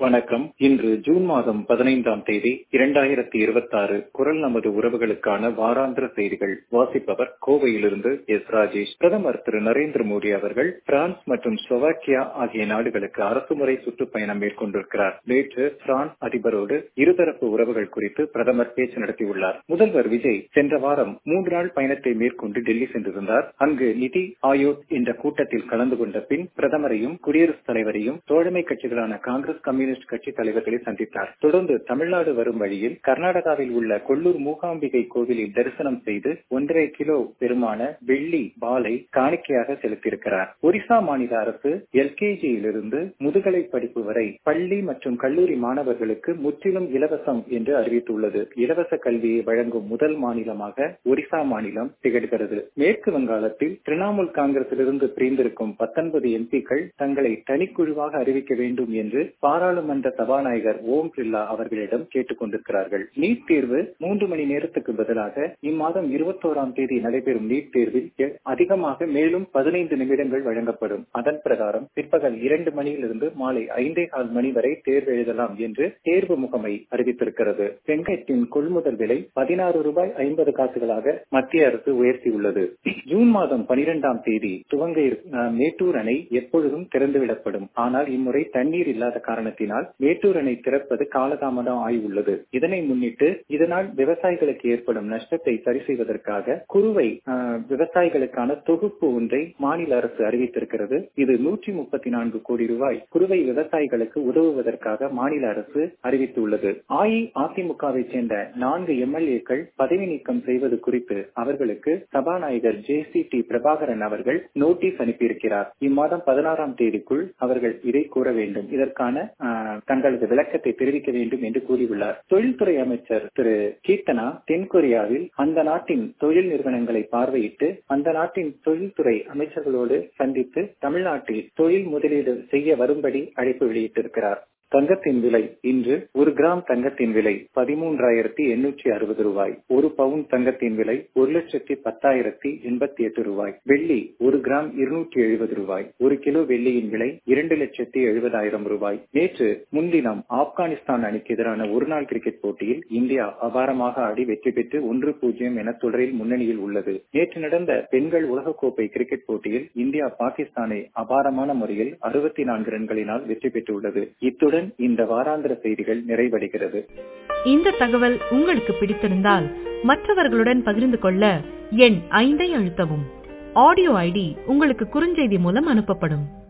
வணக்கம் இன்று ஜூன் மாதம் பதினைந்தாம் தேதி இரண்டாயிரத்தி இருபத்தி ஆறு குரல் நமது உறவுகளுக்கான வாராந்திர செய்திகள் வாசிப்பவர் கோவையிலிருந்து எஸ் ராஜேஷ் பிரதமர் திரு நரேந்திர மோடி அவர்கள் பிரான்ஸ் மற்றும் ஸ்லோவாக்கியா ஆகிய நாடுகளுக்கு அரசுமுறை சுற்றுப்பயணம் மேற்கொண்டிருக்கிறார் நேற்று பிரான்ஸ் அதிபரோடு இருதரப்பு உறவுகள் குறித்து பிரதமர் பேச்சு நடத்தியுள்ளார் முதல்வர் விஜய் சென்ற வாரம் மூன்று நாள் பயணத்தை மேற்கொண்டு டெல்லி சென்றிருந்தார் அங்கு நிதி ஆயோக் என்ற கூட்டத்தில் கலந்து கொண்ட பின் பிரதமரையும் குடியரசுத் தலைவரையும் தோழமை கட்சிகளான காங்கிரஸ் கம்யூனிஸ்ட் கட்சி தலைவர்களை சந்தித்தார் தொடர்ந்து தமிழ்நாடு வரும் வழியில் கர்நாடகாவில் உள்ள கொல்லூர் மூகாம்பிகை கோவிலில் தரிசனம் செய்து ஒன்றரை கிலோ பெருமான வெள்ளி பாலை காணிக்கையாக செலுத்தியிருக்கிறார் ஒரிசா மாநில அரசு எல்கேஜியிலிருந்து முதுகலை படிப்பு வரை பள்ளி மற்றும் கல்லூரி மாணவர்களுக்கு முற்றிலும் இலவசம் என்று அறிவித்துள்ளது இலவச கல்வியை வழங்கும் முதல் மாநிலமாக ஒரிசா மாநிலம் திகழ்கிறது மேற்கு வங்காளத்தில் திரிணாமுல் காங்கிரசிலிருந்து பிரிந்திருக்கும் பத்தொன்பது எம்பிக்கள் தங்களை தனிக்குழுவாக அறிவிக்க வேண்டும் என்று பாராளுமன்ற சபாநாயகர் ஓம் பிர்லா அவர்களிடம் கேட்டுக் கொண்டிருக்கிறார்கள் நீட் தேர்வு மூன்று மணி நேரத்துக்கு பதிலாக இம்மாதம் இருபத்தோராம் தேதி நடைபெறும் நீட் தேர்வில் அதிகமாக மேலும் பதினைந்து நிமிடங்கள் வழங்கப்படும் அதன் பிரகாரம் பிற்பகல் இரண்டு மணியிலிருந்து மாலை ஐந்தே கால் மணி வரை தேர்வு எழுதலாம் என்று தேர்வு முகமை அறிவித்திருக்கிறது வெங்கயத்தின் கொள்முதல் விலை பதினாறு ரூபாய் ஐம்பது காசுகளாக மத்திய அரசு உயர்த்தியுள்ளது ஜூன் மாதம் பனிரெண்டாம் தேதி துவங்க மேட்டூர் அணை எப்பொழுதும் திறந்துவிடப்படும் ஆனால் இம்முறை தண்ணீர் இல்லாத காரணத்தினால் மேட்டூர் அணை திறப்பது காலதாமதம் ஆகியுள்ளது இதனை முன்னிட்டு இதனால் விவசாயிகளுக்கு ஏற்படும் நஷ்டத்தை சரி செய்வதற்காக குறுவை விவசாயிகளுக்கான தொகுப்பு ஒன்றை மாநில அரசு அறிவித்திருக்கிறது இது நூற்றி முப்பத்தி நான்கு கோடி ரூபாய் குறுவை விவசாயிகளுக்கு உதவுவதற்காக மாநில அரசு அறிவித்துள்ளது அஇஅதிமுகவை சேர்ந்த நான்கு எம்எல்ஏக்கள் பதவி நீக்கம் செய்வது குறித்து அவர்களுக்கு சபாநாயகர் ஜே சி டி பிரபாகரன் அவர்கள் நோட்டீஸ் அனுப்பியிருக்கிறார் இம்மாதம் பதினாறாம் தேதிக்குள் அவர்கள் இதை கூற வேண்டும் இதற்கான தங்களது விளக்கத்தை தெரிவிக்க வேண்டும் என்று கூறியுள்ளார் தொழில்துறை அமைச்சர் திரு கீர்த்தனா தென்கொரியாவில் அந்த நாட்டின் தொழில் நிறுவனங்களை பார்வையிட்டு அந்த நாட்டின் தொழில்துறை அமைச்சர்களோடு சந்தித்து தமிழ்நாட்டில் தொழில் முதலீடு செய்ய வரும்படி அழைப்பு வெளியிட்டிருக்கிறார் தங்கத்தின் விலை இன்று ஒரு கிராம் தங்கத்தின் விலை பதிமூன்றாயிரத்தி எண்ணூற்றி அறுபது ரூபாய் ஒரு பவுன் தங்கத்தின் விலை ஒரு லட்சத்தி பத்தாயிரத்தி எண்பத்தி எட்டு ரூபாய் வெள்ளி ஒரு கிராம் இருநூற்றி எழுபது ரூபாய் ஒரு கிலோ வெள்ளியின் விலை இரண்டு லட்சத்தி எழுபதாயிரம் ரூபாய் நேற்று முன்தினம் ஆப்கானிஸ்தான் அணிக்கு எதிரான ஒருநாள் கிரிக்கெட் போட்டியில் இந்தியா அபாரமாக ஆடி வெற்றி பெற்று ஒன்று பூஜ்ஜியம் என தொடரில் முன்னணியில் உள்ளது நேற்று நடந்த பெண்கள் உலகக்கோப்பை கிரிக்கெட் போட்டியில் இந்தியா பாகிஸ்தானை அபாரமான முறையில் அறுபத்தி நான்கு ரன்களினால் வெற்றி பெற்றுள்ளது இத்துடன் இந்த வாராந்திர செய்திகள் நிறைவடைகிறது இந்த தகவல் உங்களுக்கு பிடித்திருந்தால் மற்றவர்களுடன் பகிர்ந்து கொள்ள எண் ஐந்தை அழுத்தவும் ஆடியோ ஐடி உங்களுக்கு குறுஞ்செய்தி மூலம் அனுப்பப்படும்